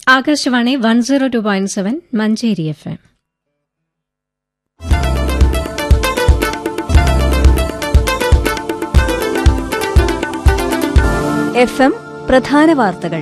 Akashvani one zero two point seven Manjeri F M F M പ്രധാന വാർത്തകൾ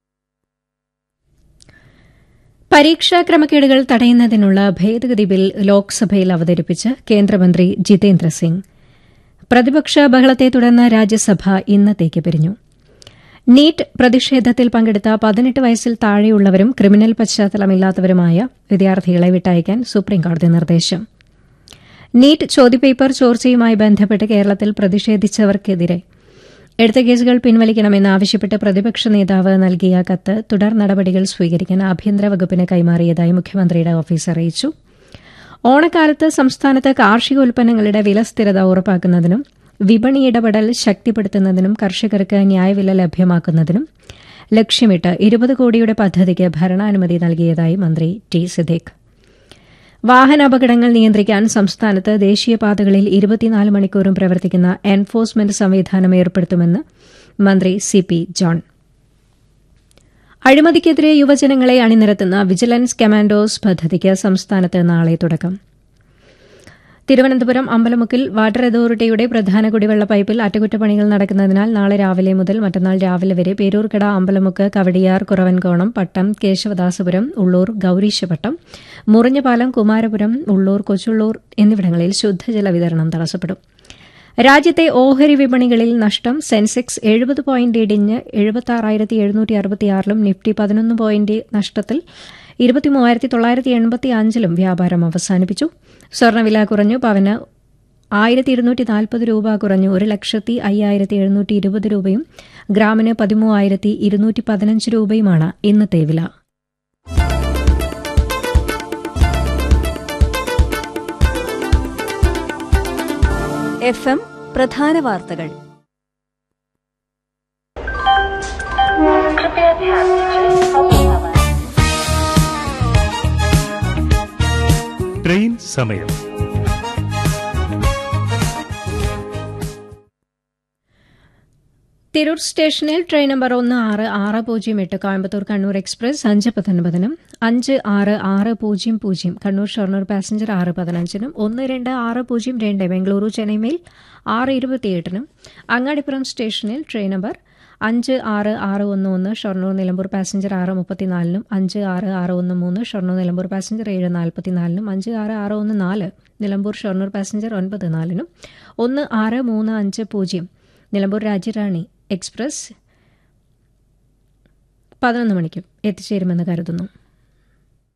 പരീക്ഷാ ക്രമക്കേടുകൾ തടയുന്നതിനുള്ള ഭേദഗതി ബിൽ ലോക്സഭയിൽ അവതരിപ്പിച്ച് കേന്ദ്രമന്ത്രി ജിതേന്ദ്ര സിംഗ് പ്രതിപക്ഷ ബഹളത്തെ തുടർന്ന് രാജ്യസഭ ഇന്നത്തേക്ക് പിരിഞ്ഞു നീറ്റ് പ്രതിഷേധത്തിൽ പങ്കെടുത്ത പതിനെട്ട് വയസ്സിൽ താഴെയുള്ളവരും ക്രിമിനൽ പശ്ചാത്തലമില്ലാത്തവരുമായ വിദ്യാർത്ഥികളെ വിട്ടയക്കാൻ സുപ്രീംകോടതി നിർദ്ദേശം നീറ്റ് ചോദ്യപേപ്പർ ചോർച്ചയുമായി ബന്ധപ്പെട്ട് കേരളത്തിൽ പ്രതിഷേധിച്ചവർക്കെതിരെ എടുത്ത കേസുകൾ പിൻവലിക്കണമെന്നാവശ്യപ്പെട്ട് പ്രതിപക്ഷ നേതാവ് നൽകിയ കത്ത് തുടർ നടപടികൾ സ്വീകരിക്കാൻ ആഭ്യന്തര വകുപ്പിന് കൈമാറിയതായി മുഖ്യമന്ത്രിയുടെ ഓഫീസ് അറിയിച്ചു ഓണക്കാലത്ത് സംസ്ഥാനത്ത് കാർഷിക ഉൽപ്പന്നങ്ങളുടെ വില സ്ഥിരത ഉറപ്പാക്കുന്നതിനും വിപണി ഇടപെടൽ ശക്തിപ്പെടുത്തുന്നതിനും കർഷകർക്ക് ന്യായവില ലഭ്യമാക്കുന്നതിനും ലക്ഷ്യമിട്ട് ഇരുപത് കോടിയുടെ പദ്ധതിക്ക് ഭരണാനുമതി നൽകിയതായി മന്ത്രി ടി സിദ്ദീഖ് വാഹനാപകടങ്ങൾ നിയന്ത്രിക്കാൻ സംസ്ഥാനത്ത് ദേശീയപാതകളിൽ ഇരുപത്തിനാല് മണിക്കൂറും പ്രവർത്തിക്കുന്ന എൻഫോഴ്സ്മെന്റ് സംവിധാനം ഏർപ്പെടുത്തുമെന്ന് മന്ത്രി സി പി ജോൺ അഴിമതിക്കെതിരെ യുവജനങ്ങളെ അണിനിരത്തുന്ന വിജിലൻസ് കമാൻഡോസ് പദ്ധതിക്ക് സംസ്ഥാനത്ത് നാളെ തുടക്കം തിരുവനന്തപുരം അമ്പലമുക്കിൽ വാട്ടർ അതോറിറ്റിയുടെ പ്രധാന കുടിവെള്ള പൈപ്പിൽ അറ്റകുറ്റപ്പണികൾ നടക്കുന്നതിനാൽ നാളെ രാവിലെ മുതൽ മറ്റന്നാൾ രാവിലെ വരെ പേരൂർക്കട അമ്പലമുക്ക് കവടിയാർ കുറവൻകോണം പട്ടം കേശവദാസപുരം ഉള്ളൂർ ഗൌരീശപട്ടം മുറിഞ്ഞപാലം കുമാരപുരം ഉള്ളൂർ കൊച്ചുള്ളൂർ എന്നിവിടങ്ങളിൽ ശുദ്ധജല വിതരണം തടസ്സപ്പെടും രാജ്യത്തെ ഓഹരി വിപണികളിൽ നഷ്ടം സെൻസെക്സ് എഴുപത് പോയിന്റ് ഇടിഞ്ഞ് എഴുപത്തി എഴുന്നൂറ്റി അറുപത്തിയാറിലും നിഫ്റ്റി പതിനൊന്ന് പോയിന്റ് നഷ്ടത്തിൽ ഇരുപത്തിമൂവായിരത്തി തൊള്ളായിരത്തി എൺപത്തി അഞ്ചിലും വ്യാപാരം അവസാനിപ്പിച്ചു സ്വർണ്ണവില കുറഞ്ഞു പവന് ആയിരത്തി ഇരുന്നൂറ്റി നാൽപ്പത് രൂപ കുറഞ്ഞു ഒരു ലക്ഷത്തി അയ്യായിരത്തി എഴുന്നൂറ്റി ഇരുപത് രൂപയും ഗ്രാമിന് പതിമൂവായിരത്തി ഇരുന്നൂറ്റി പതിനഞ്ച് രൂപയുമാണ് ഇന്നത്തെ വില എഫ് എം പ്രധാന വാർത്തകൾ ട്രെയിൻ സമയം തിരൂർ സ്റ്റേഷനിൽ ട്രെയിൻ നമ്പർ ഒന്ന് ആറ് ആറ് പൂജ്യം എട്ട് കോയമ്പത്തൂർ കണ്ണൂർ എക്സ്പ്രസ് അഞ്ച് പത്തൊൻപതിനും അഞ്ച് ആറ് ആറ് പൂജ്യം പൂജ്യം കണ്ണൂർ ഷൊർണൂർ പാസഞ്ചർ ആറ് പതിനഞ്ചിനും ഒന്ന് രണ്ട് ആറ് പൂജ്യം രണ്ട് ബംഗളൂരു ചെന്നൈ മെയിൽ ആറ് ഇരുപത്തിയെട്ടിനും അങ്ങാടിപ്പുറം സ്റ്റേഷനിൽ ട്രെയിൻ നമ്പർ അഞ്ച് ആറ് ആറ് ഒന്ന് ഒന്ന് ഷൊർണൂർ നിലമ്പൂർ പാസഞ്ചർ ആറ് മുപ്പത്തിനാലിനും അഞ്ച് ആറ് ആറ് ഒന്ന് മൂന്ന് ഷൊർണൂർ നിലമ്പൂർ പാസഞ്ചർ ഏഴ് നാൽപ്പത്തിനാലിനും അഞ്ച് ആറ് ആറ് ഒന്ന് നാല് നിലമ്പൂർ ഷൊർണൂർ പാസഞ്ചർ ഒൻപത് നാലിനും ഒന്ന് ആറ് മൂന്ന് അഞ്ച് പൂജ്യം നിലമ്പൂർ രാജ്യറാണി എക്സ്പ്രസ് പതിനൊന്ന് മണിക്കും എത്തിച്ചേരുമെന്ന് കരുതുന്നു